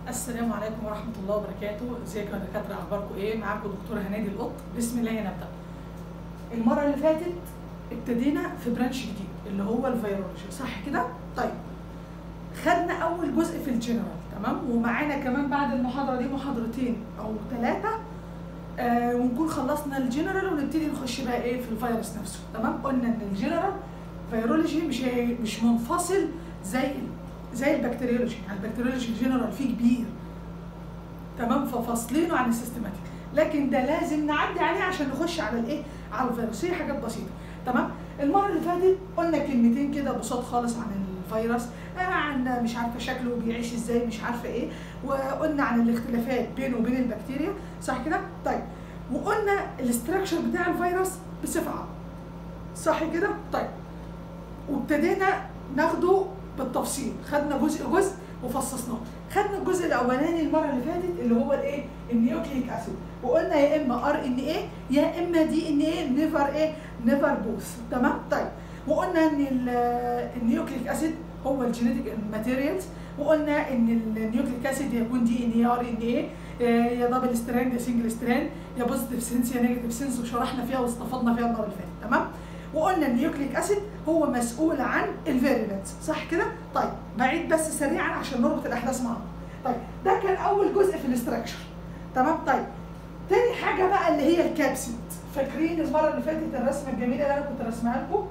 السلام عليكم ورحمة الله وبركاته، ازيكم يا دكاترة أخباركم إيه؟ معاكم دكتورة هنادي القط، بسم الله نبدأ. المرة اللي فاتت ابتدينا في برانش جديد اللي هو الفيرولوجي، صح كده؟ طيب. خدنا أول جزء في الجنرال، تمام؟ ومعانا كمان بعد المحاضرة دي محاضرتين أو ثلاثة آه ونكون خلصنا الجنرال ونبتدي نخش بقى إيه في الفيروس نفسه، تمام؟ قلنا إن الجنرال فيرولوجي مش مش منفصل زي زي البكتيريولوجي يعني البكتيريولوجي جنرال فيه كبير تمام ففاصلينه عن السيستماتيك لكن ده لازم نعدي عليه عشان نخش على الايه على الفيروس هي حاجات بسيطه تمام المره اللي فاتت قلنا كلمتين كده بساط خالص عن الفيروس آه عن مش عارفه شكله بيعيش ازاي مش عارفه ايه وقلنا عن الاختلافات بينه وبين البكتيريا صح كده طيب وقلنا الاستراكشر بتاع الفيروس بصفه عامه صح كده طيب وابتدينا ناخده بالتفصيل خدنا جزء جزء وفصصناه خدنا الجزء الاولاني المره اللي فاتت اللي هو الايه النيوكليك اسيد وقلنا يا اما ار ان ايه يا اما دي ان ايه نيفر ايه نيفر بوث تمام طيب وقلنا ان النيوكليك اسيد هو الجينيتيك ماتيريالز وقلنا ان النيوكليك اسيد يكون دي ان اي ار ان ايه يا دبل ستراند يا سنجل ستراند يا بوزيتيف سنس يا نيجاتيف سنس وشرحنا فيها واستفدنا فيها المره اللي فاتت تمام وقلنا النيوكليك اسيد هو مسؤول عن الفيريلنس صح كده؟ طيب بعيد بس سريعا عشان نربط الاحداث مع بعض. طيب ده كان اول جزء في الاستراكشر تمام؟ طيب تاني حاجه بقى اللي هي الكابسيد فاكرين المره اللي فاتت الرسمه الجميله اللي انا كنت رسمها لكم؟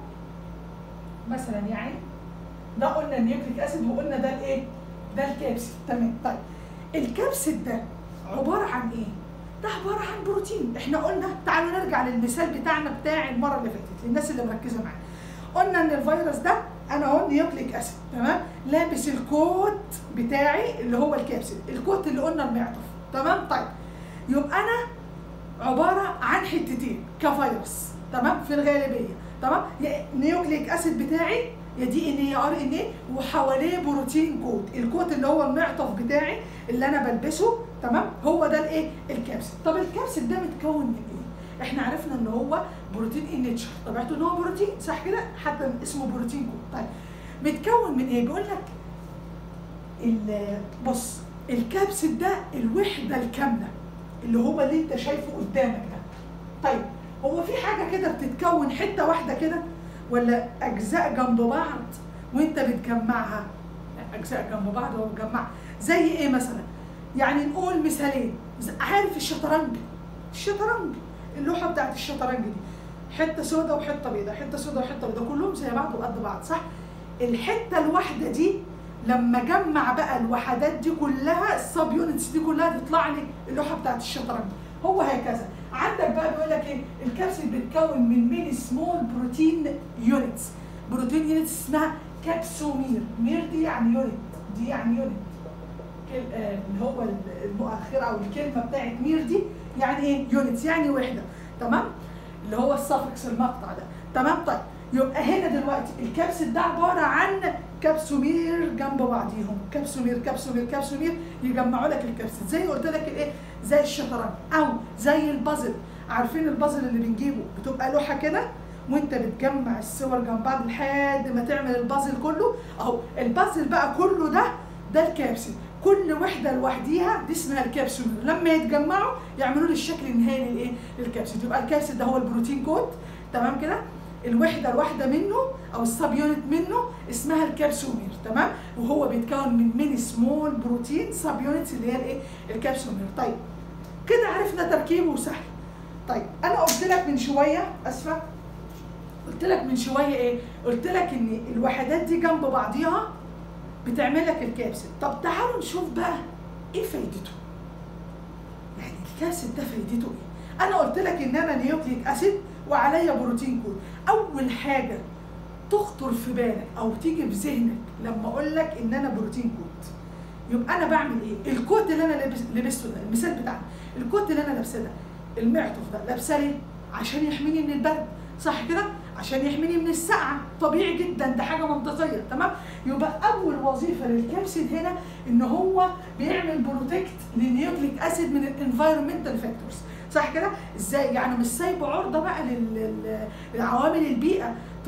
مثلا يعني ده قلنا النيوكليك اسيد وقلنا ده الايه؟ ده الكابسيد تمام طيب الكابسيد ده عباره عن ايه؟ ده عباره عن بروتين احنا قلنا تعالوا نرجع للمثال بتاعنا بتاع المره اللي فاتت للناس اللي مركزه معانا قلنا ان الفيروس ده انا اهو نيوكليك اسيد تمام لابس الكوت بتاعي اللي هو الكابسيد الكوت اللي قلنا المعطف تمام طيب يبقى انا عباره عن حتتين كفيروس تمام في الغالبيه تمام يا نيوكليك اسيد بتاعي يا دي ان اي ار ان اي وحواليه بروتين كود الكود اللي هو المعطف بتاعي اللي انا بلبسه تمام هو ده الايه الكبسيد طب الكبسيد ده متكون من ايه احنا عرفنا ان هو بروتين ان نيتشر طبيعته ان هو بروتين صح كده حتى اسمه بروتين كود طيب متكون من ايه بيقول لك بص الكبسيد ده الوحده الكامله اللي هو اللي انت شايفه قدامك ده طيب هو في حاجه كده بتتكون حته واحده كده ولا اجزاء جنب بعض وانت بتجمعها اجزاء جنب بعض وبتجمعها زي ايه مثلا يعني نقول مثالين عارف الشطرنج الشطرنج اللوحه بتاعت الشطرنج دي حته سوداء وحته بيضاء حته سوداء وحته بيضاء كلهم زي بعض وقد بعض صح الحته الواحده دي لما جمع بقى الوحدات دي كلها السب يونتس دي كلها تطلع لي اللوحه بتاعت الشطرنج هو هكذا عندك بقى بيقول لك ايه الكبسيد بيتكون من ميني سمول بروتين يونتس بروتين يونتس اسمها كابسومير مير دي يعني يونت دي يعني يونت اللي هو المؤخره او الكلمه بتاعت مير دي يعني ايه يونتس يعني وحده تمام اللي هو السفكس المقطع ده تمام طيب يبقى هنا دلوقتي الكبسيد ده عباره عن كبسومير جنب بعضيهم كبسومير كبسومير كبسومير يجمعوا لك الكبسيد زي قلت لك الايه زي الشطرنج او زي البازل عارفين البازل اللي بنجيبه بتبقى لوحه كده وانت بتجمع الصور جنب بعض لحد ما تعمل البازل كله اهو البازل بقى كله ده ده الكبسيد كل وحده لوحديها دي اسمها الكبسول لما يتجمعوا يعملوا لي الشكل النهائي للايه للكبسول يبقى الكبسول ده هو البروتين كود تمام كده الوحده الواحده منه او السب يونت منه اسمها الكبسومير تمام وهو بيتكون من ميني سمول بروتين سب يونتس اللي هي الايه الكبسومير طيب كده عرفنا تركيبه سهل طيب انا قلت لك من شويه اسفه قلت لك من شويه ايه قلت لك ان الوحدات دي جنب بعضيها بتعمل لك الكبسيد طب تعالوا نشوف بقى ايه فايدته يعني الكبسيد ده فايدته ايه انا قلت لك ان انا نيوكليك اسيد وعليا بروتين كود اول حاجه تخطر في بالك او تيجي في ذهنك لما اقول لك ان انا بروتين كود يبقى انا بعمل ايه الكود اللي انا لابس لبسته ده المثال بتاعنا الكود اللي انا لابسه ده المعطف ده لابسه ليه عشان يحميني من البرد صح كده عشان يحميني من السقعه طبيعي جدا ده حاجه منطقيه تمام يبقى اول وظيفه للكبسيد هنا ان هو بيعمل بروتكت للنيوكليك اسيد من الانفايرمنتال فاكتورز صح كده ازاي يعني مش سايبه عرضه بقى للعوامل البيئه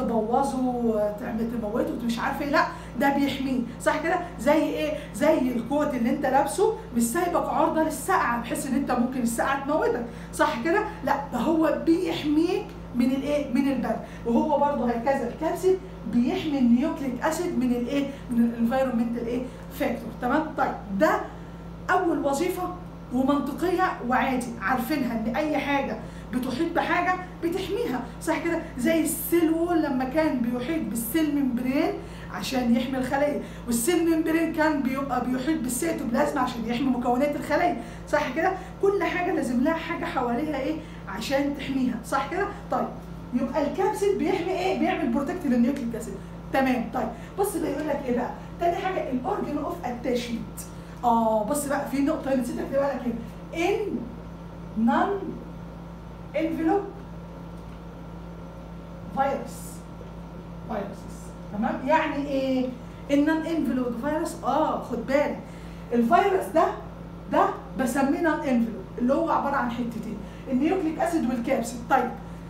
تبوظه تعمل تموته مش عارفه ايه لا ده بيحميه صح كده زي ايه زي الكوت اللي انت لابسه مش سايبك عرضه للسقعه بحيث ان انت ممكن السقعه تموتك صح كده لا ده هو بيحميك من الايه من البرد وهو برضه هكذا الكبسيد بيحمي النيوكليك اسيد من الايه من الانفايرمنتال ايه فاكتور تمام طيب ده اول وظيفه ومنطقيه وعادي عارفينها ان اي حاجه بتحيط بحاجه بتحميها صح كده زي السيل وول لما كان بيحيط بالسيل ممبرين عشان يحمي الخليه والسيل ممبرين كان بيبقى بيحيط بالسيتوبلازم عشان يحمي مكونات الخليه صح كده كل حاجه لازم لها حاجه حواليها ايه عشان تحميها صح كده طيب يبقى الكبسيد بيحمي ايه بيعمل بروتكت للنيوكليك اسيد تمام طيب بص بيقول لك ايه بقى تاني حاجه الاورجن اوف اتاشمنت اه بص بقى في نقطه نسيت اكتبها لك هنا ان نون انفلوب فيروس فيروسز تمام يعني ايه النون انفلوب فيروس اه خد بالك الفيروس ده ده بسميه نون انفلوب اللي هو عباره عن حتتين النيوكليك اسيد والكابسيد طيب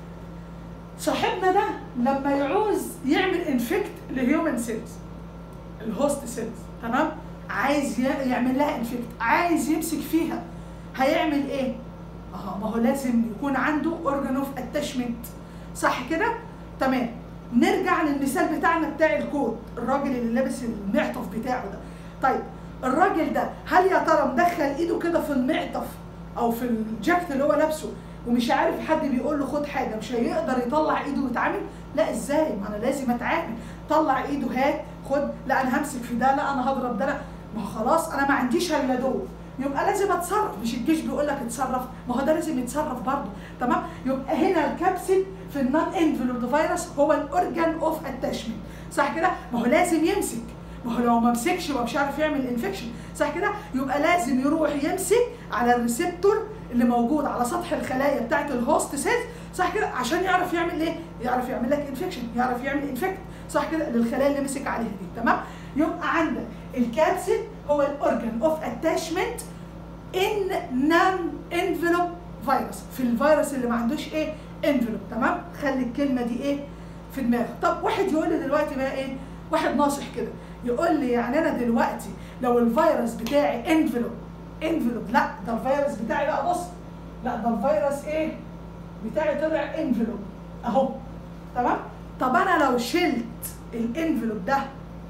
صاحبنا ده لما يعوز يعمل انفكت لهيومن سيلز الهوست سيلز تمام عايز ي- يعمل لها انفكت عايز يمسك فيها هيعمل ايه اه ما هو لازم يكون عنده اورجان اوف اتاشمنت صح كده تمام نرجع للمثال بتاعنا بتاع الكود الراجل اللي لابس المعطف بتاعه ده طيب الراجل ده هل يا ترى مدخل ايده كده في المعطف او في الجاكيت اللي هو لابسه ومش عارف حد بيقول له خد حاجه مش هيقدر يطلع ايده ويتعامل لا ازاي ما انا لازم اتعامل طلع ايده هات خد لا انا همسك في ده لا انا هضرب ده لا ما هو خلاص انا ما عنديش الا دول يبقى لازم اتصرف مش الجيش بيقول لك اتصرف ما هو ده لازم يتصرف برضه تمام يبقى هنا الكبسيد في النون انفلود فيروس هو الاورجان اوف اتاشمنت صح كده ما هو لازم يمسك ما هو لو ما مسكش يبقى مش عارف يعمل انفكشن صح كده يبقى لازم يروح يمسك على الريسبتور اللي موجود على سطح الخلايا بتاعه الهوست سيلز صح كده عشان يعرف يعمل ايه يعرف يعمل لك انفكشن يعرف يعمل انفكت صح كده للخلايا اللي مسك عليها دي تمام يبقى عندك الكابسيد هو الاورجان اوف اتاشمنت ان نون انفلوب فيروس في الفيروس اللي ما عندوش ايه انفلوب تمام خلي الكلمه دي ايه في دماغك طب واحد يقول لي دلوقتي بقى ايه واحد ناصح كده يقول لي يعني انا دلوقتي لو الفيروس بتاعي انفلوب انفلوب لا ده الفيروس بتاعي بقى بص لا ده الفيروس ايه بتاعي طلع انفلوب اهو تمام طب انا لو شلت الانفلوب ده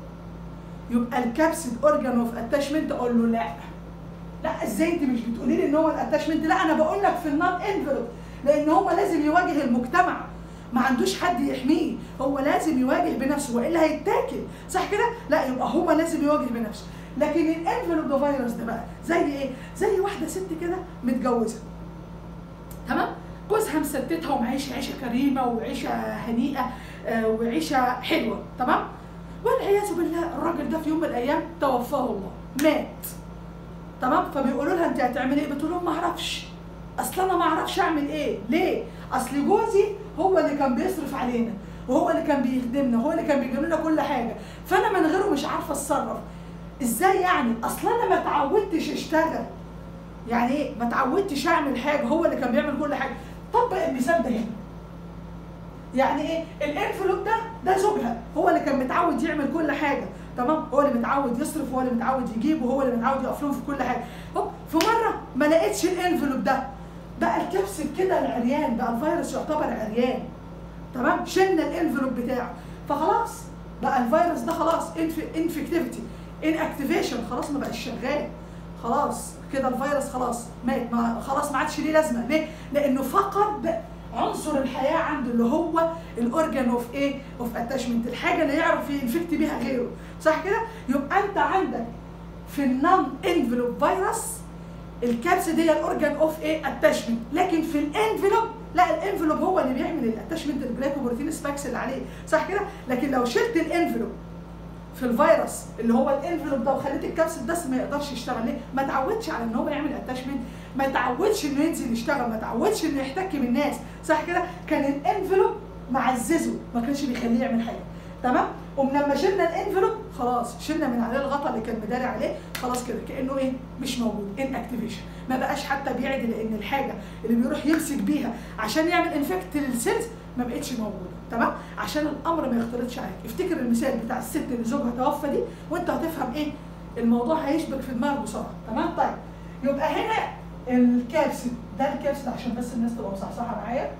يبقى الكابسيد اورجان اوف اتاشمنت اقول له لا لا ازاي انت مش بتقولي لي ان هو الاتاشمنت لا انا بقول لك في النون انفلوب لان هو لازم يواجه المجتمع ما عندوش حد يحميه هو لازم يواجه بنفسه والا هيتاكل صح كده لا يبقى هو لازم يواجه بنفسه لكن الانفلوب ده فيروس ده بقى زي ايه زي واحده ست كده متجوزه تمام جوزها مستتها ومعيشه عيشه كريمه وعيشه هنيئه آه، وعيشه حلوه تمام والعياذ بالله الراجل ده في يوم من الايام توفاه الله مات تمام فبيقولوا لها انت هتعملي ايه بتقول لهم ما اعرفش اصل انا ما اعرفش اعمل ايه ليه اصل جوزي هو اللي كان بيصرف علينا وهو اللي كان بيخدمنا وهو اللي كان بيجيب لنا كل حاجه فانا من غيره مش عارفه اتصرف ازاي يعني اصل انا ما اتعودتش اشتغل يعني ايه ما اتعودتش اعمل حاجه هو اللي كان بيعمل كل حاجه طبق المثال ده هنا يعني ايه الانفلوب ده ده زوجها هو اللي كان متعود يعمل كل حاجه تمام هو اللي متعود يصرف هو اللي متعود يجيب وهو اللي متعود يقف لهم في كل حاجه هوب في مره ما لقيتش الانفلوب ده بقى الكبسل كده العريان بقى الفيروس يعتبر عريان تمام شلنا الانفلوب بتاعه فخلاص بقى الفيروس ده خلاص انفكتيفيتي ان اكتيفيشن خلاص ما بقاش شغال خلاص كده الفيروس خلاص مات ما خلاص ما عادش ليه لازمه ليه؟ لانه فقد عنصر الحياه عنده اللي هو الاورجان اوف ايه؟ اوف اتاشمنت الحاجه اللي يعرف ينفكت بيها غيره صح كده؟ يبقى انت عندك في النون انفلوب فيروس الكبسه دي الاورجان اوف ايه؟ اتاشمنت لكن في الانفلوب لا الانفلوب هو اللي بيعمل الاتاشمنت الجلايكوبروتين سباكس اللي عليه صح كده؟ لكن لو شلت الانفلوب في الفيروس اللي هو الانفلوب ده وخليت الكبسول بس ما يقدرش يشتغل ليه؟ ما تعودش على ان هو يعمل اتاشمنت، ما تعودش انه ينزل يشتغل، ما تعودش انه يحتك بالناس، صح كده؟ كان الانفلوب معززه ما كانش بيخليه يعمل حاجه، تمام؟ قوم لما شلنا الانفلوب خلاص شلنا من عليه الغطا اللي كان مداري عليه خلاص كده كانه ايه؟ مش موجود ان اكتيفيشن، ما بقاش حتى بيعدل لان الحاجه اللي بيروح يمسك بيها عشان يعمل انفكت للسيلز ما بقتش موجوده، تمام عشان الامر ما يختلطش عليك افتكر المثال بتاع الست اللي زوجها توفى دي وانت هتفهم ايه الموضوع هيشبك في دماغك بسرعه تمام طيب يبقى هنا الكابسيد ده الكابسيد عشان بس الناس تبقى مصحصحه معايا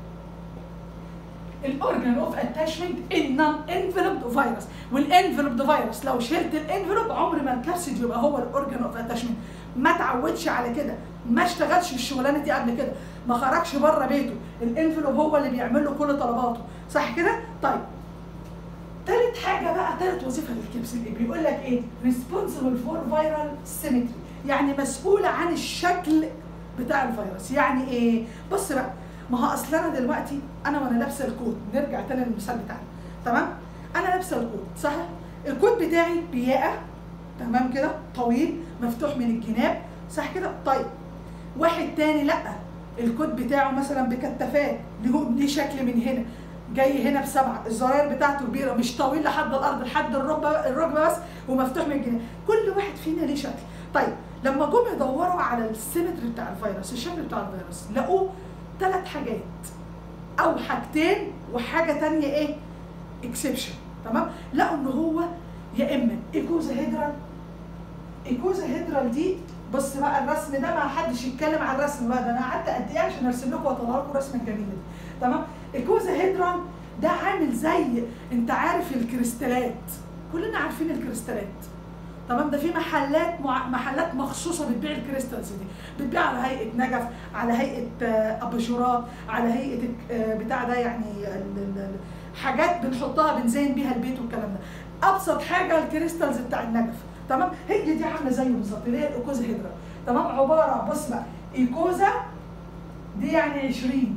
الاورجن اوف اتاشمنت ان نون انفلوبد فيروس والانفلوبد فيروس لو شلت الانفلوب عمر ما الكبسيد يبقى هو الاورجن اوف اتاشمنت ما تعودش على كده ما اشتغلش الشغلانه دي قبل كده ما خرجش بره بيته الانفلوب هو اللي بيعمل له كل طلباته صح كده طيب تالت حاجه بقى تالت وظيفه للكبسيد ايه بيقول لك ايه ريسبونسبل فور فيرال سيمتري يعني مسؤوله عن الشكل بتاع الفيروس يعني ايه بص بقى ما هو اصل انا دلوقتي انا وانا لابسه الكوت نرجع تاني للمثال بتاعنا تمام انا لابسه الكوت صح الكوت بتاعي بياقه تمام كده طويل مفتوح من الجناب صح كده طيب واحد تاني لا الكوت بتاعه مثلا بكتافات له ليه شكل من هنا جاي هنا بسبعه الزراير بتاعته كبيره مش طويل لحد الارض لحد الركبه الركبه بس ومفتوح من الجناب كل واحد فينا ليه شكل طيب لما جم يدوروا على السيمتري بتاع الفيروس الشكل بتاع الفيروس لقوه ثلاث حاجات او حاجتين وحاجه تانية ايه اكسبشن تمام لقوا ان هو يا اما ايكوزا هيدرال ايكوزا هيدرال دي بص بقى الرسم ده ما حدش يتكلم عن الرسم بقى ده انا قعدت قد ايه عشان ارسم لكم واطلع لكم الرسم الجميل ده تمام ايكوزا هيدرال ده عامل زي انت عارف الكريستالات كلنا عارفين الكريستالات تمام ده في محلات مع... محلات مخصوصه بتبيع الكريستالز دي بتبيع على هيئه نجف على هيئه آه، اباجورات على هيئه آه، بتاع ده يعني ال- ال- ال- حاجات بنحطها بنزين بيها البيت والكلام ده ابسط حاجه الكريستالز بتاع النجف تمام هي دي عامله زيه بالظبط اللي هي الايكوزا هيدرا تمام عباره بص بقى ايكوزا دي يعني 20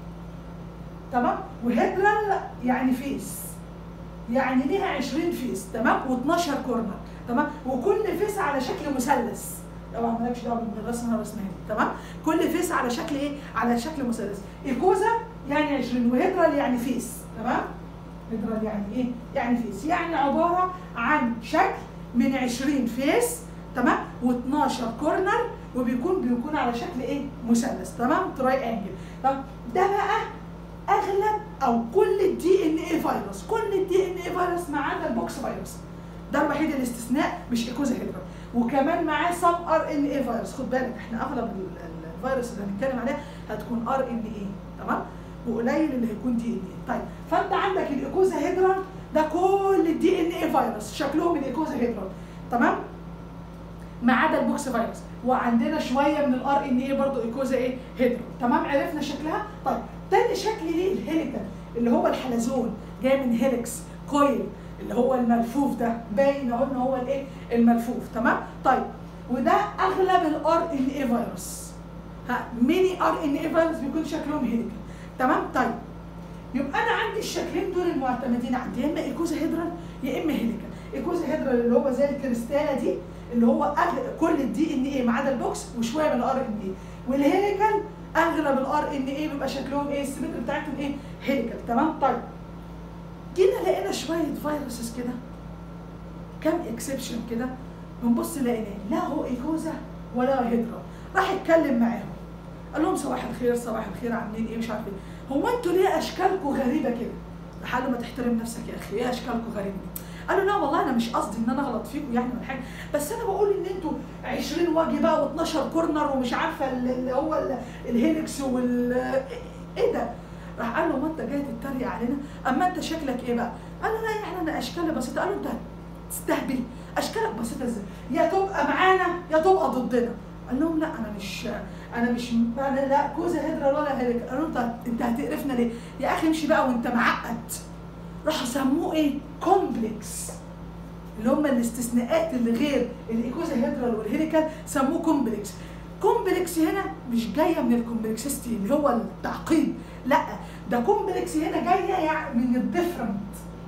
تمام وهيدرال يعني فيس يعني ليها 20 فيس تمام و12 كورنر تمام وكل فيس على شكل مثلث طبعا مالكش دعوه بالرسم انا رسمها لك تمام كل فيس على شكل ايه على شكل مثلث ايكوزا يعني 20 وهيدرال يعني فيس تمام هيدرال يعني ايه يعني فيس يعني عباره عن شكل من 20 فيس تمام و12 كورنر وبيكون بيكون على شكل ايه مثلث تمام تراي انجل تمام ده بقى اغلب او كل الدي ان اي فيروس كل الدي ان اي فيروس ما عدا البوكس فيروس ده الوحيد الاستثناء مش ايكوزا هيدرا وكمان معاه سب ار ان اي فيروس خد بالك احنا اغلب ال- ال- الفيروس اللي هنتكلم عليها هتكون ار ان اي تمام وقليل اللي هيكون دي ان اي طيب فانت عندك الايكوزا هيدرا ده كل الدي ان اي فيروس شكلهم الايكوزا هيدرا تمام ما عدا البوكس فيروس وعندنا شويه من الار ان اي برضه ايكوزا ايه هيدرا تمام عرفنا شكلها طيب تاني شكل ليه الهيليكال اللي هو الحلزون جاي من هيليكس كويل اللي هو الملفوف ده باين اهو ان هو الايه الملفوف تمام طيب وده اغلب الار ان اي فيروس ها ميني ار ان اي فيروس بيكون شكلهم هيليكال تمام طيب يبقى انا عندي الشكلين دول المعتمدين عندي يا اما ايكوزا هيدرال يا اما هيليكال ايكوزا هيدرال اللي هو زي الكريستاله دي اللي هو أغلب كل الدي ان اي ما عدا البوكس وشويه من الار ان اي والهيليكال اغلب الار ان اي بيبقى شكلهم ايه السيمتري بتاعتهم ايه هيليكال تمام طيب جينا لقينا شويه فيروسز كده كام اكسبشن كده بنبص لقينا لا هو ايكوزا ولا هيدرا راح يتكلم معاهم قال لهم صباح الخير صباح الخير عاملين ايه مش عارف ايه هو انتوا ليه اشكالكم غريبه كده لحد ما تحترم نفسك يا اخي ايه اشكالكم غريبه دي قالوا لا والله انا مش قصدي ان انا اغلط فيكم يعني ولا حاجه بس انا بقول ان انتوا 20 وجه بقى و12 كورنر ومش عارفه ال- اللي هو ال- الهيلكس وال ايه ده؟ راح قال له ما انت جاي تتريق علينا اما انت شكلك ايه بقى؟ قال له لا يعني انا اشكالي بسيطه قال له انت تستهبل اشكالك بسيطه ازاي؟ يا تبقى معانا يا تبقى ضدنا قال لهم لا انا مش انا مش انا لا كوزا هيدرا ولا هيلك قالوا له انت انت هتقرفنا ليه؟ يا اخي امشي بقى وانت معقد راحوا سموه ايه؟ كومبلكس اللي هم الاستثناءات اللي غير الايكوزا هيدرال والهيليكال سموه كومبلكس كومبلكس هنا مش جايه من الكومبلكسستي اللي هو التعقيد لا ده كومبلكس هنا جايه يعني من الديفرنت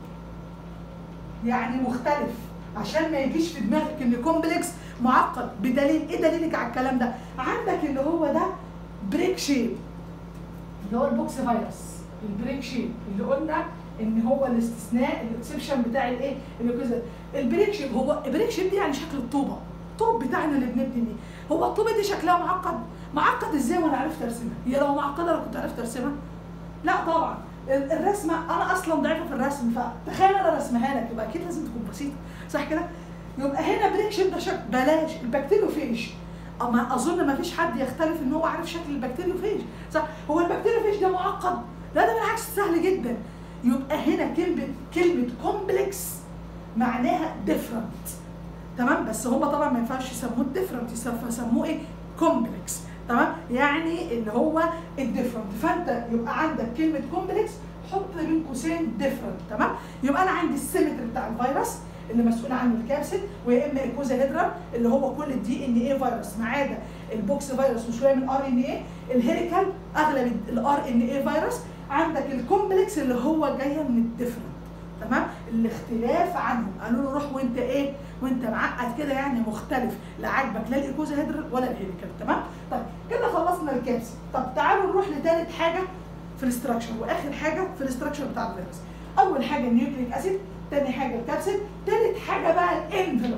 يعني مختلف عشان ما يجيش في دماغك ان كومبلكس معقد بدليل ايه دليلك على الكلام ده عندك اللي هو ده بريك شيب اللي هو البوكس فيروس البريك شيب اللي قلنا ان هو الاستثناء الاكسبشن بتاع الايه اللي كذا البريك شيب هو البريك شيب دي يعني شكل الطوبه الطوب بتاعنا اللي بنبني بيه هو الطوبه دي شكلها معقد معقد ازاي وانا عرفت ارسمها هي لو معقده انا كنت عرفت ارسمها لا طبعا ال- الرسمه انا اصلا ضعيفه في الرسم فتخيل انا رسمها لك يبقى اكيد لازم تكون بسيطه صح كده؟ يبقى هنا بريكشن ده شكل بلاش البكتيريوفيج اما اظن ما فيش حد يختلف ان هو عارف شكل البكتيريوفيج صح هو البكتيريوفيج ده معقد لا ده بالعكس سهل جدا يبقى هنا كلمه كلمه كومبلكس معناها ديفرنت تمام بس هم طبعا ما ينفعش يسموه ديفرنت يسموه ايه كومبلكس تمام يعني اللي هو الديفرنت فانت يبقى عندك كلمه كومبلكس حط بين قوسين ديفرنت تمام يبقى انا عندي السيمتري بتاع الفيروس اللي مسؤول عنه الكابسيد ويا اما الكوزا هيدرا اللي هو كل الدي ان اي فيروس ما عدا البوكس فيروس وشويه من ار ان اي الهيريكال اغلب الار ان اي فيروس عندك الكومبلكس اللي هو جايه من الديفرنت تمام الاختلاف عنهم قالوا له روح وانت ايه وانت معقد كده يعني مختلف لا عاجبك لا الايكوزا هيدرال ولا الهيليكال تمام طيب كده خلصنا الكابسيد طب تعالوا نروح لثالث حاجه في الاستراكشر واخر حاجه في الاستراكشر بتاع الفيروس اول حاجه النيوكليك اسيد تاني حاجه الكابسيد تالت حاجه بقى الانفلوب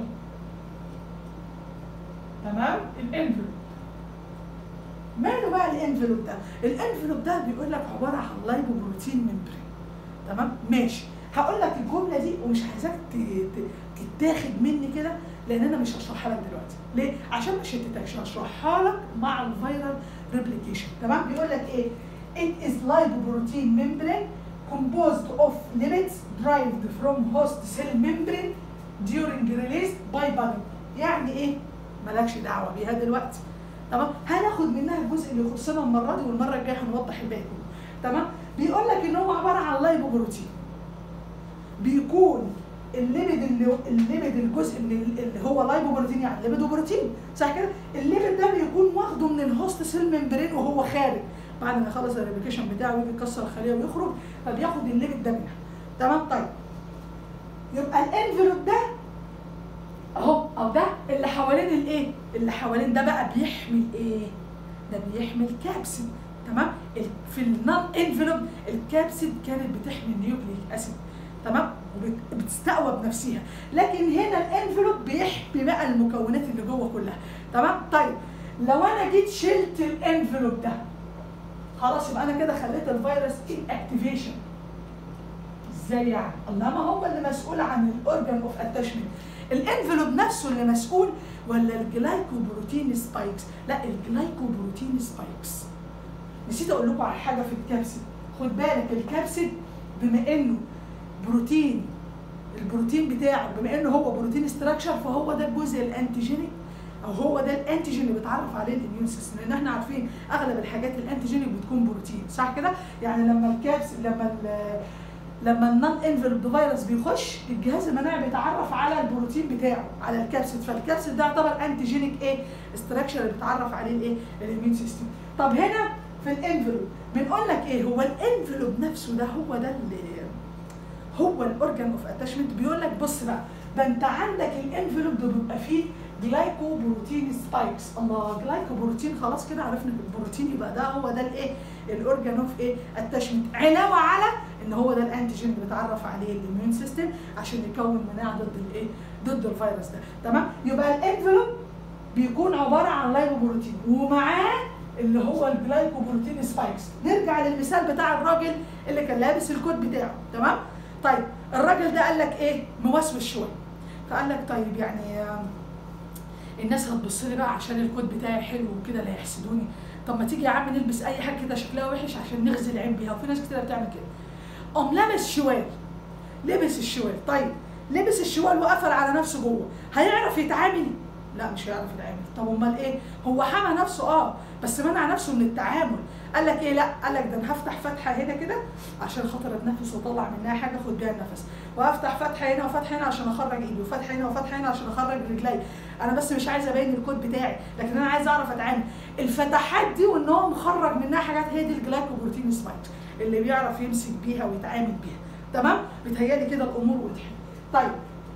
تمام الانفلوب ماله بقى الانفلوب ده الانفلوب ده بيقول لك عباره عن لايبوبروتين ممبرين تمام ماشي هقول لك الجمله دي ومش عايزاك ت- ت- تتاخد مني كده لان انا مش هشرحها لك دلوقتي ليه عشان ما شتتكش هشرحها لك مع الفيرال ريبليكيشن تمام بيقول لك ايه it is lipoprotein membrane composed of lipids derived from host cell membrane during release by body يعني ايه مالكش دعوه بيها دلوقتي تمام هناخد منها الجزء اللي يخصنا المره دي والمره الجايه هنوضح الباقي كله تمام بيقول لك ان هو عباره عن لايبوبروتين بيكون الليبيد اللي الليبيد الجزء اللي, اللي هو لايبوبروتين يعني ليبيد وبروتين صح كده الليبيد ده بيكون واخده من الهوست سيل ممبرين وهو خارج بعد ما يخلص الريبليكيشن بتاعه ويجي يكسر الخليه ويخرج فبياخد الليبيد ده منها تمام طيب يبقى الانفلوب ده اهو او ده اللي حوالين الايه اللي حوالين ده بقى بيحمل ايه ده بيحمل كابسيد تمام ال- في النون انفلوب الكابسيد كانت بتحمل نيوكليك اسيد تمام وبتستقوى بنفسها لكن هنا الانفلوب بيحمي بقى المكونات اللي جوه كلها تمام طيب لو انا جيت شلت الانفلوب ده خلاص يبقى انا كده خليت الفيروس ان اكتيفيشن ازاي يعني؟ الله ما هو اللي مسؤول عن الاورجان اوف اتاشمنت الانفلوب نفسه اللي مسؤول ولا الجلايكوبروتين سبايكس؟ لا الجلايكوبروتين سبايكس نسيت اقول لكم على حاجه في الكبسيد خد بالك الكبسيد بما انه بروتين البروتين بتاعه بما انه هو بروتين ستراكشر فهو ده الجزء الانتيجينيك او هو ده الانتيجين اللي بيتعرف عليه الاميون سيستم لان احنا عارفين اغلب الحاجات الانتيجينيك بتكون بروتين صح كده يعني لما الكابس لما ال لما النون انفلوب فيروس بيخش الجهاز المناعي بيتعرف على البروتين بتاعه على الكبسيد فالكبسيد ده يعتبر انتيجينيك ايه استراكشر اللي بيتعرف عليه الايه الاميون سيستم طب هنا في الانفلوب بنقول لك ايه هو الانفلوب نفسه ده هو ده اللي هو الاورجان اوف اتاشمنت بيقول لك بص بقى ده انت عندك الانفلوب ده بيبقى فيه جلايكوبروتين سبايكس الله جلايكوبروتين خلاص كده عرفنا البروتين يبقى ده هو ده الايه الاورجان اوف ايه اتاشمنت علاوه على ان هو ده الانتيجين اللي بيتعرف عليه الاميون سيستم عشان يكون مناعه ضد الايه ضد الفيروس ده تمام يبقى الانفلوب بيكون عباره عن لايبوبروتين ومعاه اللي هو الجلايكوبروتين سبايكس نرجع للمثال بتاع الراجل اللي كان لابس الكوت بتاعه تمام طيب الراجل ده قال لك ايه موسوس شويه فقال لك طيب يعني آه، الناس هتبص لي بقى عشان الكوت بتاعي حلو وكده لا يحسدوني طب ما تيجي يا عم نلبس اي حاجه كده شكلها وحش عشان نغزي العين بيها وفي ناس كتير بتعمل كده قام لابس شوال لبس الشوال طيب لبس الشوال وقفل على نفسه جوه هيعرف يتعامل لا مش هيعرف يتعامل طب امال ايه هو حمى نفسه اه بس منع نفسه من التعامل قال لك ايه لا قال لك ده انا هفتح فتحه هنا كده عشان خاطر اتنفس واطلع منها حاجه اخد بيها النفس وافتح فتحه هنا وفتحه هنا عشان اخرج ايدي وفتحه هنا وفتحه هنا عشان اخرج رجلي انا بس مش عايزه ابين الكود بتاعي لكن انا عايزه اعرف اتعامل الفتحات دي وان هو مخرج منها حاجات هي دي الجلايكوبروتين سبايك اللي بيعرف يمسك بيها ويتعامل بيها تمام بيتهيالي كده الامور وضحت طيب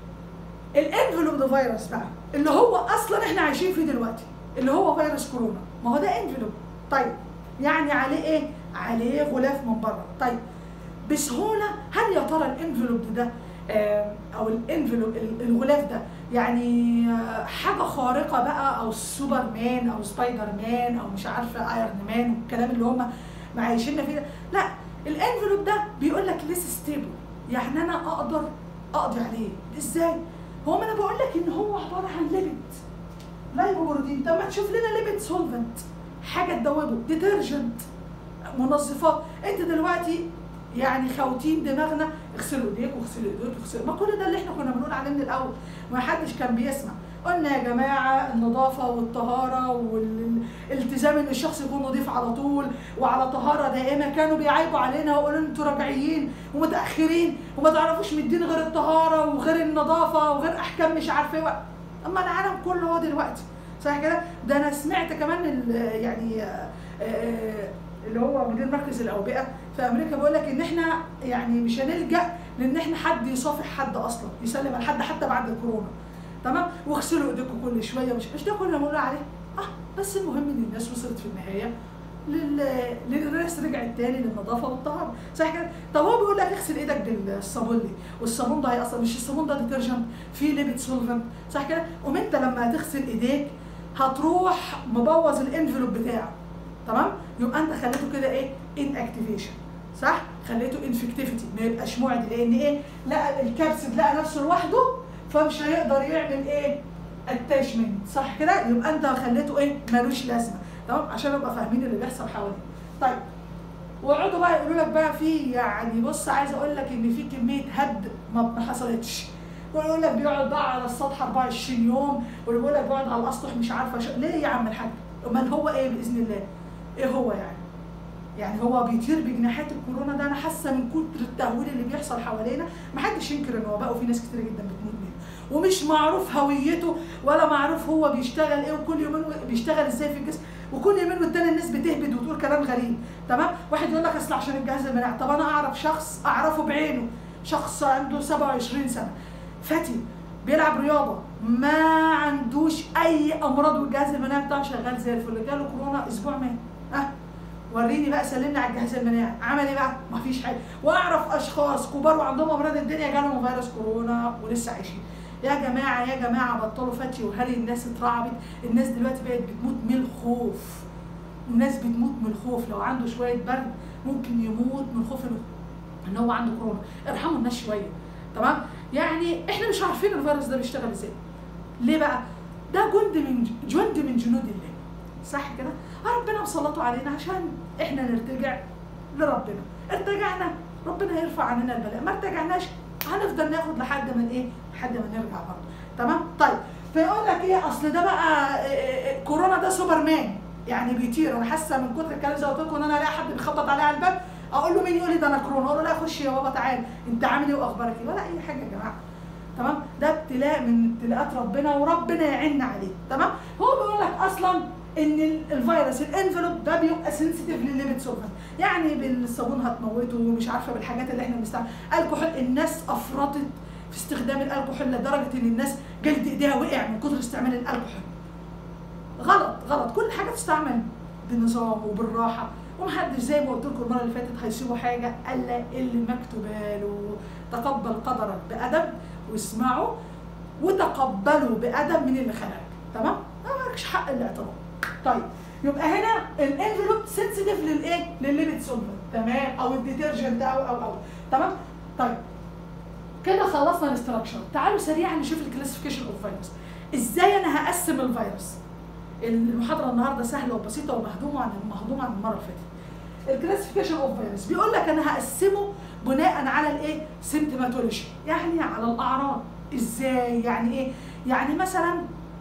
الانفلوب ده فيروس بقى اللي هو اصلا احنا عايشين فيه دلوقتي اللي هو فيروس كورونا ما هو ده انفلوب طيب يعني عليه ايه عليه غلاف من بره طيب بسهوله هل يا ترى الانفلوب ده آه، او الانفلوب الغلاف ده يعني آه، حاجه خارقه بقى او سوبر مان او سبايدر مان او مش عارفه ايرون مان والكلام اللي هم معيشيننا فيه ده لا الانفلوب ده بيقول لك ليس ستيبل يعني انا اقدر اقضي عليه ازاي هو ما انا بقول لك ان هو عباره عن ليبيد لايبوبروتين طب ما تشوف لنا ليبيد سولفنت حاجه تدوبه ديترجنت منظفات انت دلوقتي يعني خوتين دماغنا اغسلوا ايديك واغسلوا ايديك واغسلوا ما كل ده اللي احنا كنا بنقول عليه من الاول ما حدش كان بيسمع قلنا يا جماعه النظافه والطهاره والالتزام ان الشخص يكون نظيف على طول وعلى طهاره دائمه كانوا بيعيبوا علينا ويقولوا انتوا راجعين ومتاخرين وما تعرفوش مدين غير الطهاره وغير النظافه وغير احكام مش عارفه ايه اما العالم كله هو دلوقتي صح كده ده انا سمعت كمان ال- يعني آه، آه، اللي هو مدير مركز الاوبئه في امريكا بيقول لك ان احنا يعني مش هنلجا لان احنا حد يصافح حد اصلا يسلم على حد حتى بعد الكورونا تمام واغسلوا ايديكم كل شويه مش مش ده كل ما بنقول عليه اه بس المهم ان الناس وصلت في النهايه لل للناس رجعت تاني للنظافه والطهاره صح كده طب هو بيقول لك اغسل ايدك بالصابون ليه والصابون ده هيأثر مش الصابون ده ديترجنت فيه ليبيد سولفنت صح كده قوم انت لما هتغسل ايديك هتروح مبوظ الانفلوب بتاعه تمام يبقى انت خليته كده ايه ان اكتيفيشن صح خليته انفكتيفيتي ما يبقاش معدي لان ايه لقى الكبسد لقى نفسه لوحده فمش هيقدر يعمل ايه اتاشمنت صح كده يبقى انت خليته ايه ملوش لازمه تمام عشان نبقى فاهمين اللي بيحصل حوالينا طيب ويقعدوا بقى يقولوا لك بقى في يعني بص عايز اقول لك ان في كميه هد ما ما حصلتش ويقول لك بيقعد بقى على السطح 24 يوم واللي بيقول لك بيقعد على الاسطح مش عارفه شو. ليه يا عم الحاج؟ امال هو ايه باذن الله؟ ايه هو يعني؟ يعني هو بيطير بجناحات الكورونا ده انا حاسه من كتر التهويل اللي بيحصل حوالينا ما حدش ينكر ان وباء وفي ناس كتير جدا بتموت منه ومش معروف هويته ولا معروف هو بيشتغل ايه وكل يومين بيشتغل ازاي في الجسم وكل يومين والتاني الناس بتهبد وتقول كلام غريب تمام واحد يقول لك اصل عشان الجهاز المناعي طب انا اعرف شخص اعرفه بعينه شخص عنده 27 سنه فتي بيلعب رياضه ما عندوش اي امراض والجهاز المناعي بتاعه شغال زي الفل جاله كورونا اسبوع مات اه وريني بقى سلمني على الجهاز المناعي عمل ايه بقى مفيش حاجه واعرف اشخاص كبار وعندهم امراض الدنيا جالهم فيروس كورونا ولسه عايشين يا جماعه يا جماعه بطلوا فتي وهري الناس اترعبت الناس دلوقتي بقت بتموت من الخوف الناس بتموت من الخوف لو عنده شويه برد ممكن يموت من خوف انه ان هو عنده كورونا ارحموا الناس شويه تمام يعني احنا مش عارفين الفيروس ده بيشتغل ازاي ليه بقى ده جند من جند من جنود الله صح كده ربنا مسلطه علينا عشان احنا نرتجع لربنا ارتجعنا ربنا هيرفع عننا البلاء ما ارتجعناش هنفضل ناخد لحد ما ايه لحد ما نرجع برضه تمام طيب فيقول لك ايه اصل ده بقى إيه إيه إيه كورونا ده سوبرمان يعني بيطير انا حاسه من كتر الكلام زي ما قلت لكم ان انا الاقي حد بيخبط عليا على الباب اقول له مين يقول لي ده انا كورونا اقول له لا خش يا بابا تعالى انت عامل ايه واخبارك ايه ولا اي حاجه يا جماعه تمام ده ابتلاء من ابتلاءات ربنا وربنا يعيننا عليه تمام هو بيقول لك اصلا ان ال- الفيروس الانفلوب ده بيبقى سنسيتيف للليميت سولفنت يعني بالصابون هتموته ومش عارفه بالحاجات اللي احنا بنستعملها الكحول الناس افرطت في استخدام الكحول لدرجه ان الناس جلد ايديها وقع من كتر استعمال الكحول غلط غلط كل حاجه تستعمل بنظام وبالراحه ومحدش زي ما قلت لكم المره اللي فاتت هيسيبوا حاجه الا اللي مكتوبه له تقبل قدرك بادب واسمعه وتقبله بادب من اللي خلقك تمام؟ ما مالكش حق الاعتراض طيب يبقى هنا الانفلوب سنسيتيف للايه؟ للليميت سولفنت تمام او الديترجنت او او او تمام؟ طيب كده خلصنا الاستراكشر تعالوا سريعا نشوف الكلاسيفيكيشن اوف فيروس ازاي انا هقسم الفيروس المحاضره النهارده سهله وبسيطه ومهضومه عن مهضومه عن المره اللي فاتت الكلاسيفيكيشن اوف فيروس بيقول لك انا هقسمه بناء على الايه سيمتوماتولوجي يعني على الاعراض ازاي يعني ايه يعني مثلا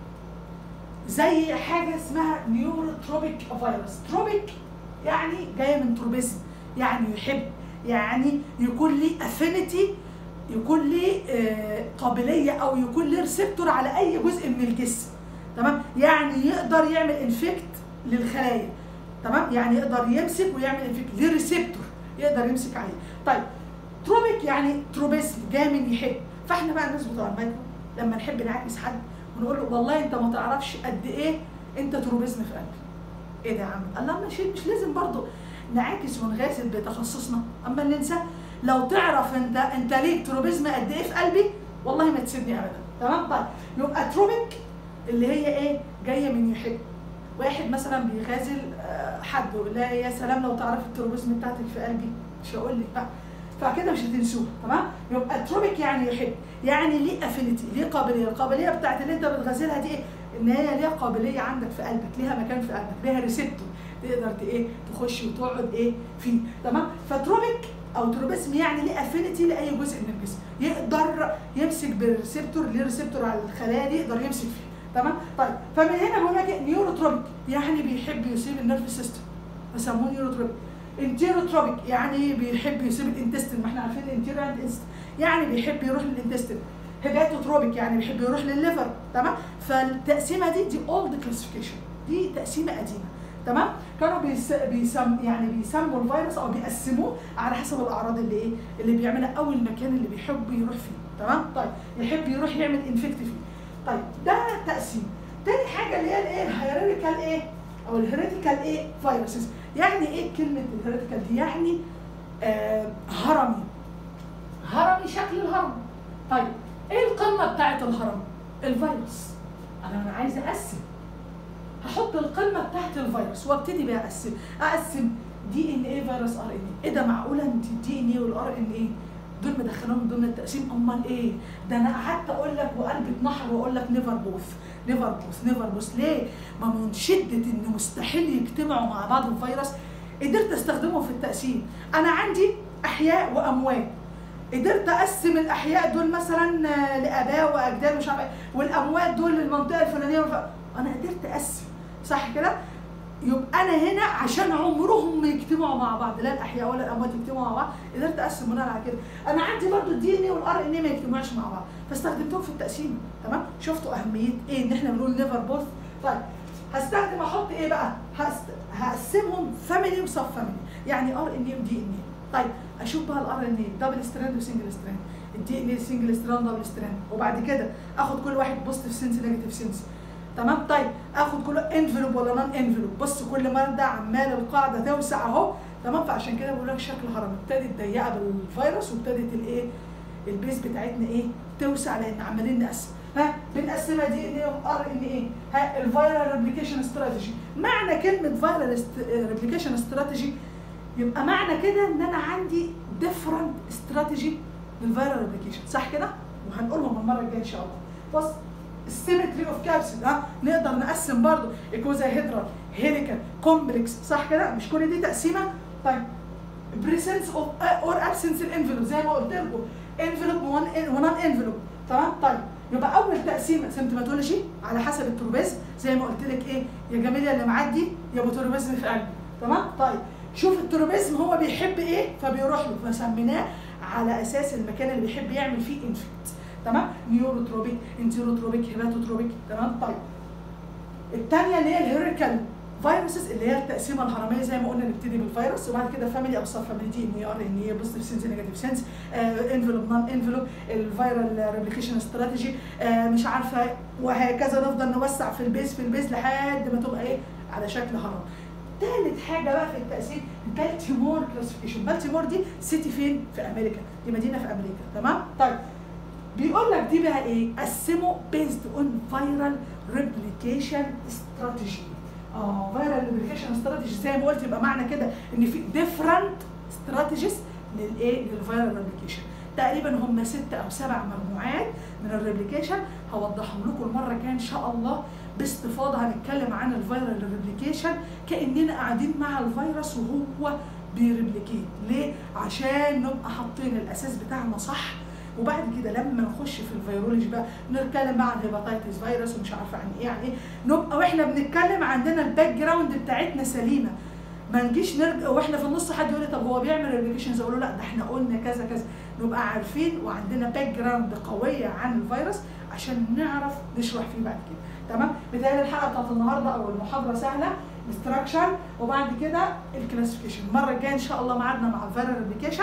زي حاجه اسمها نيوروتروبيك فيروس تروبيك يعني جايه من تروبيزم يعني يحب يعني يكون لي افينيتي يكون لي آه، قابليه او يكون لي ريسبتور على اي جزء من الجسم تمام يعني يقدر يعمل انفكت للخلايا تمام يعني يقدر يمسك ويعمل انفكت ليه ريسبتور يقدر يمسك عليه طيب تروبيك يعني تروبيزم جاي من يحب فاحنا بقى الناس بتوع المايكرو لما نحب نعاكس حد ونقول له والله انت ما تعرفش قد ايه انت تروبيزم في قلبي ايه ده يا عم الله مش مش لازم برضه نعاكس ونغازل بتخصصنا اما ننسى لو تعرف انت انت ليك تروبيزم قد ايه في قلبي والله ما تسيبني ابدا تمام طيب يبقى تروبيك اللي هي ايه جايه من يحب واحد مثلا بيغازل آه، حد ويقول لها يا سلام لو تعرف التروبيزم بتاعتك في قلبي مش هقول لك بقى فكده مش هتنسوها تمام يبقى اتروبيك يعني يحب يعني ليه افينيتي ليه قابليه القابليه بتاعت اللي انت بتغسلها دي ايه ان هي ليها قابليه عندك في قلبك ليها مكان في قلبك ليها ريسبتور تقدر ت- ايه تخش وتقعد ايه فيه تمام فتروبيك او تروبيسم يعني ليه افينيتي لاي جزء من الجسم يقدر يمسك بالريسبتور ليه ريسبتور على الخلايا دي يقدر يمسك فيه تمام طيب فمن هنا بقول لك نيوروتروبيك يعني بيحب يصيب النيرف سيستم بسموه نيوروتروبيك انتيروتروبيك يعني بيحب يصيب الانتستين ما احنا عارفين الانتيرو عند انست يعني بيحب يروح للانتستين هيباتوتروبيك يعني بيحب يروح للليفر تمام فالتقسيمه دي دي اولد كلاسيفيكيشن دي تقسيمه قديمه تمام كانوا بيس بيسم يعني بيسموا الفيروس او بيقسموه على حسب الاعراض اللي ايه اللي بيعملها او المكان اللي بيحب يروح فيه تمام طيب يحب يروح يعمل انفكت فيه طيب ده تقسيم تاني حاجه اللي هي الايه الهيراريكال ايه او الهيريتيكال ايه فيروسز يعني ايه كلمه الهيريتيكال دي يعني آه هرمي هرمي شكل الهرم طيب ايه القمه بتاعت الهرم الفيروس انا انا عايزه اقسم هحط القمه بتاعت الفيروس وابتدي بقى اقسم اقسم دي ان ايه فيروس ار ان ايه ده معقوله انت الدي ان ايه والار ان ايه دول مدخلهم ضمن التقسيم امال ايه ده انا قعدت اقول لك وقلبي اتنحر واقول لك نيفر بوث نيفر بوث نيفر بوث ليه ما من شده ان مستحيل يجتمعوا مع بعض الفيروس قدرت استخدمهم في التقسيم انا عندي احياء واموات قدرت اقسم الاحياء دول مثلا آه، لاباء واجداد ومش عارف إيه، والاموات دول للمنطقه الفلانيه والف... انا قدرت اقسم صح كده يبقى انا هنا عشان عمرهم ما يجتمعوا مع بعض لا الاحياء ولا الاموات يجتمعوا مع بعض قدرت اقسم بناء على كده انا عندي برضو الدي ان اي والار ان اي ما يجتمعوش مع بعض فاستخدمتهم في التقسيم تمام شفتوا اهميه ايه ان احنا بنقول نيفر بوث طيب هستخدم احط ايه بقى هست... هقسمهم فاميلي وسب فاميلي يعني ار ان اي ودي ان اي طيب اشوف بقى الار ان اي دبل ستراند وسنجل ستراند الدي ان اي سنجل ستراند دبل ستراند وبعد كده اخد كل واحد بوزيتيف سنس نيجاتيف سنس تمام طيب اخد كله انفلوب ولا نون انفلوب بص كل مره عمال القاعده توسع اهو تمام فعشان كده بقول لك شكل هرم ابتدت ضيقه بالفيروس وابتدت الايه البيس بتاعتنا ايه توسع لان عمالين نقسم ها بنقسمها دي ان ايه ار ان ايه ها الفيرال ريبليكيشن استراتيجي معنى كلمه فيرال ريبليكيشن استراتيجي يبقى معنى كده ان انا عندي ديفرنت استراتيجي للفيرال ريبليكيشن صح كده وهنقولهم المره الجايه ان شاء الله بص السيمتري اوف كابسول ها نقدر نقسم برضو ايكوزا هيدرال هيليكال كومبلكس صح كده مش كل دي تقسيمه طيب بريسنس اوف اور ابسنس الانفلوب زي ما قلت لكم انفلوب ونون انفلوب تمام طيب يبقى اول تقسيمه سيمتوماتولوجي على حسب التروبيزم زي ما قلت لك ايه يا جميله اللي معدي يا ابو تروبيزم في قلبي تمام طيب شوف التروبيزم هو بيحب ايه فبيروح له فسميناه على اساس المكان اللي بيحب يعمل فيه انفكت تمام نيوروتروبيك انتيروتروبيك هيباتوتروبيك تمام طيب الثانيه اللي هي الهيريكال فيروسز اللي هي التقسيمه الهرميه زي ما قلنا نبتدي بالفيروس وبعد كده فاميلي او سب فاميلي دي ان اي ار ان اي بوزيتيف سنس نيجاتيف سنس انفلوب نون انفلوب الفيرال ريبليكيشن استراتيجي مش عارفه وهكذا نفضل نوسع في البيز في البيز لحد ما تبقى ايه على شكل هرم ثالث حاجه بقى في التقسيم بالتيمور كلاسيفيكيشن بالتيمور دي سيتي فين في امريكا دي مدينه في امريكا تمام طيب بيقول لك دي بقى ايه قسموا بيزد اون فايرال ريبليكيشن استراتيجي اه فايرال ريبليكيشن استراتيجي زي ما قلت يبقى معنى كده ان في ديفرنت استراتيجيز للايه للفايرال ريبليكيشن تقريبا هم ست او سبع مجموعات من الريبليكيشن هوضحهم لكم المره الجايه ان شاء الله باستفاضه هنتكلم عن الفيرال ريبليكيشن كاننا قاعدين مع الفيروس وهو بيريبليكيت ليه عشان نبقى حاطين الاساس بتاعنا صح وبعد كده لما نخش في الفيرولوجي بقى نتكلم بقى عن هيباتيتس فيروس ومش عارفه عن ايه عن ايه نبقى واحنا بنتكلم عندنا الباك جراوند بتاعتنا سليمه ما نجيش نرجع واحنا في النص حد يقول لي طب هو بيعمل ريبليكيشنز اقول له لا ده احنا قلنا كذا كذا نبقى عارفين وعندنا باك جراوند قويه عن الفيروس عشان نعرف نشرح فيه بعد كده تمام بتهيألي الحلقه بتاعت النهارده او المحاضره سهله استراكشر وبعد كده الكلاسيفيكيشن المره الجايه ان شاء الله ميعادنا مع الفيرال ريبليكيشن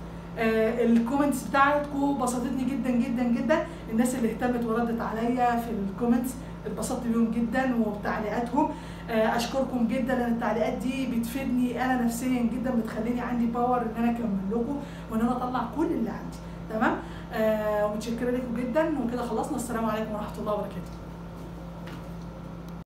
آه الكومنتس بتاعتكم بسطتني جدا جدا جدا الناس اللي اهتمت وردت عليا في الكومنتس اتبسطت بيهم جدا وبتعليقاتهم آه اشكركم جدا لان التعليقات دي بتفيدني انا نفسيا جدا بتخليني عندي باور ان انا اكمل لكم وان انا اطلع كل اللي عندي تمام آه ومتشكره لكم جدا وكده خلصنا السلام عليكم ورحمه الله وبركاته